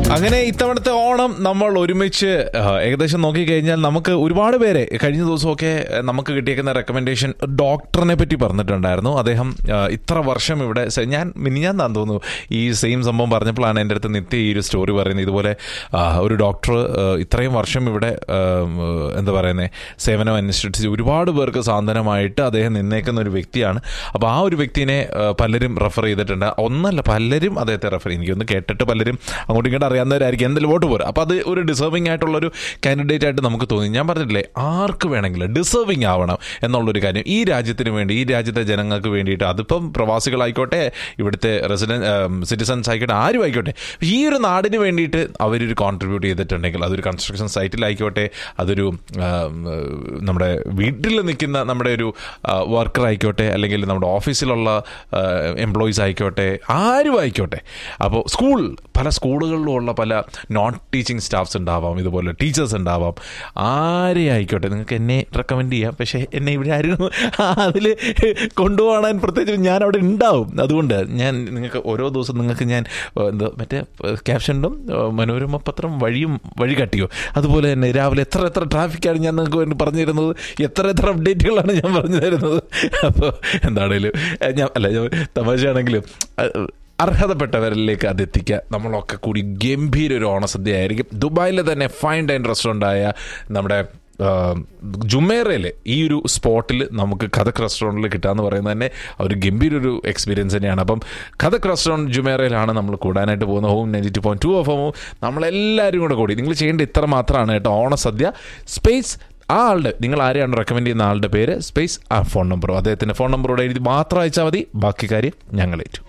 അങ്ങനെ ഇത്തവണത്തെ ഓണം നമ്മൾ ഒരുമിച്ച് ആ, ഏകദേശം നോക്കിക്കഴിഞ്ഞാൽ നമുക്ക് ഒരുപാട് പേരെ കഴിഞ്ഞ ദിവസമൊക്കെ ആ, നമുക്ക് കിട്ടിയേക്കുന്ന റെക്കമെൻഡേഷൻ ഡോക്ടറിനെ പറ്റി പറഞ്ഞിട്ടുണ്ടായിരുന്നു അദ്ദേഹം ആ, ഇത്ര വർഷം ഇവിടെ സെ- ഞാൻ മിനിഞ്ഞാൻ താൻ തോന്നുന്നു ഈ സെയിം സംഭവം പറഞ്ഞപ്പോഴാണ് എൻ്റെ അടുത്ത് നിത്യ ഈ ഒരു സ്റ്റോറി പറയുന്നത് ഇതുപോലെ ആ, ഒരു ഡോക്ടർ ആ, ഇത്രയും വർഷം ഇവിടെ ആ, എന്താ പറയുന്നത് സേവനം അനുഷ്ഠിച്ച് ഒരുപാട് പേർക്ക് സാന്ത്വനമായിട്ട് അദ്ദേഹം നിന്നേക്കുന്ന ഒരു വ്യക്തിയാണ് അപ്പോൾ ആ ഒരു വ്യക്തിനെ ആ, പലരും റെഫർ ചെയ്തിട്ടുണ്ട് ഒന്നല്ല പലരും അദ്ദേഹത്തെ റെഫർ എനിക്കൊന്ന് കേട്ടിട്ട് പലരും അങ്ങോട്ടും ഇങ്ങോട്ട് അറിയാവുന്നവരായിരിക്കും എന്തായാലും വോട്ട് പോരും അപ്പോൾ അത് ഒരു ഡിസേർവിംഗ് ആയിട്ടുള്ളൊരു കാൻഡിഡേറ്റ് ആയിട്ട് നമുക്ക് തോന്നി ഞാൻ പറഞ്ഞിട്ടില്ലേ ആർക്ക് വേണമെങ്കിലും ഡിസേർവിംഗ് ആവണം എന്നുള്ളൊരു കാര്യം ഈ രാജ്യത്തിന് വേണ്ടി ഈ രാജ്യത്തെ ജനങ്ങൾക്ക് വേണ്ടിയിട്ട് അതിപ്പം പ്രവാസികളായിക്കോട്ടെ ഇവിടുത്തെ റെസിഡൻ സിറ്റിസൺസ് ആയിക്കോട്ടെ ആരും ആയിക്കോട്ടെ ഈ ഒരു നാടിന് വേണ്ടിയിട്ട് അവരൊരു കോൺട്രിബ്യൂട്ട് ചെയ്തിട്ടുണ്ടെങ്കിൽ അതൊരു കൺസ്ട്രക്ഷൻ സൈറ്റിലായിക്കോട്ടെ അതൊരു ആം, നമ്മുടെ വീട്ടിൽ നിൽക്കുന്ന നമ്മുടെ ഒരു വർക്കർ ആയിക്കോട്ടെ അല്ലെങ്കിൽ നമ്മുടെ ഓഫീസിലുള്ള എംപ്ലോയീസ് ആയിക്കോട്ടെ ആരും ആയിക്കോട്ടെ അപ്പോൾ സ്കൂൾ പല സ്കൂളുകളിലും ഉള്ള പല നോൺ ടീച്ചിങ് സ്റ്റാഫ്സ് ഉണ്ടാവാം ഇതുപോലെ ടീച്ചേഴ്സ് ഉണ്ടാവാം ആരെ ആയിക്കോട്ടെ നിങ്ങൾക്ക് എന്നെ റെക്കമെൻഡ് ചെയ്യാം പക്ഷേ എന്നെ ഇവിടെ ആരും അതിൽ കൊണ്ടുപോകാൻ പ്രത്യേകിച്ച് ഞാൻ അവിടെ ഉണ്ടാവും അതുകൊണ്ട് ഞാൻ നിങ്ങൾക്ക് ഓരോ ദിവസം നിങ്ങൾക്ക് ഞാൻ ഏഹ്, എന്താ മറ്റേ ക്യാപ്ഷനിലും മനോരമ പത്രം വഴിയും വഴി കാട്ടിയോ അതുപോലെ തന്നെ രാവിലെ എത്ര എത്ര ട്രാഫിക്കാണ് ഞാൻ നിങ്ങൾക്ക് വേണ്ടി പറഞ്ഞു തരുന്നത് എത്ര എത്ര അപ്ഡേറ്റുകളാണ് ഞാൻ പറഞ്ഞു തരുന്നത് അപ്പോൾ എന്താണേലും ഏഹ്, ഞാൻ അല്ല ഞാൻ തമാശയാണെങ്കിലും അഹ്, അർഹതപ്പെട്ടവരിലേക്ക് അത് എത്തിക്കുക നമ്മളൊക്കെ കൂടി ഗംഭീര ഒരു ഓണസദ്യ ആയിരിക്കും ദുബായിലെ തന്നെ ഫൈൻ ഡൈൻ റെസ്റ്റോറൻ്റായ നമ്മുടെ ജുമേറയിൽ ഈ ഒരു സ്പോട്ടിൽ നമുക്ക് കഥക് റെസ്റ്റോറൻറ്റിൽ കിട്ടാന്ന് പറയുന്നത് തന്നെ ഒരു ഗംഭീര ഒരു എക്സ്പീരിയൻസ് തന്നെയാണ് അപ്പം കഥക് റെസ്റ്റോറൻറ്റ് ജുമേറയിലാണ് നമ്മൾ കൂടാനായിട്ട് പോകുന്നത് home ninety two point two of ഹോമും നമ്മളെല്ലാവരും കൂടെ കൂടി നിങ്ങൾ ചെയ്യേണ്ട ഇത്ര മാത്രമാണ് കേട്ടോ ഓണസദ്യ സ്പേസ് ആ ആളുടെ നിങ്ങൾ ആരെയാണ് റെക്കമെൻഡ് ചെയ്യുന്ന ആളുടെ പേര് സ്പേസ് ആ ഫോൺ നമ്പറും അദ്ദേഹത്തിൻ്റെ ഫോൺ നമ്പറോടെ എഴുതി മാത്രം അയച്ചാൽ മതി ബാക്കി കാര്യം ഞങ്ങളേറ്റു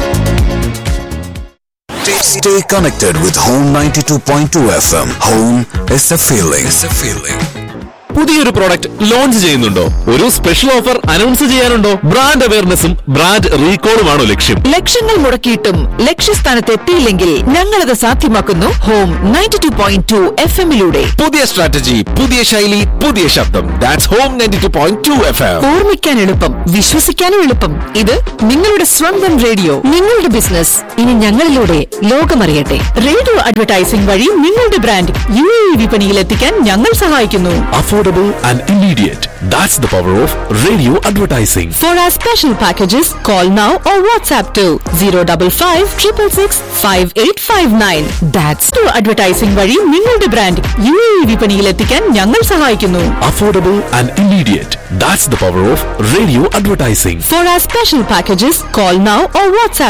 Stay connected with Home 92.2 FM. Home is a feeling. It's a feeling. പുതിയൊരു പ്രോഡക്റ്റ് ലോഞ്ച് ചെയ്യുന്നുണ്ടോ ഒരു സ്പെഷ്യൽ ഓഫർ അനൗൺസ് ചെയ്യാനുണ്ടോ ബ്രാൻഡ് അവയർനെസ്സും ബ്രാൻഡ് റീകോളുമാണോ ലക്ഷ്യം ലക്ഷങ്ങൾ മുടക്കിയിട്ടും ലക്ഷ്യസ്ഥാനത്ത് എത്തിയില്ലെങ്കിൽ ഞങ്ങളത് സാധ്യമാക്കുന്നു home ninety two point two F എമ്മിലൂടെ പുതിയ സ്ട്രാറ്റജി പുതിയ ശൈലി പുതിയ ശബ്ദം that's home ninety two point two F M ഓർമ്മിക്കാൻ എളുപ്പം വിശ്വസിക്കാനും എളുപ്പം ഇത് നിങ്ങളുടെ സ്വന്തം റേഡിയോ നിങ്ങളുടെ ബിസിനസ് ഇനി ഞങ്ങളിലൂടെ ലോകമറിയട്ടെ റേഡിയോ അഡ്വർടൈസിംഗ് വഴി നിങ്ങളുടെ ബ്രാൻഡ് യു എ വിപണിയിൽ എത്തിക്കാൻ ഞങ്ങൾ സഹായിക്കുന്നു affordable and immediate that's the power of radio advertising For our special packages, call now or WhatsApp to 055 666 5859. That's to advertising വഴി നിങ്ങളുടെ ബ്രാൻഡ് യു എ വിപണിയിൽ എത്തിക്കാൻ ഞങ്ങൾ സഹായിക്കുന്നു affordable and immediate that's the power of radio advertising For our special packages, call now or WhatsApp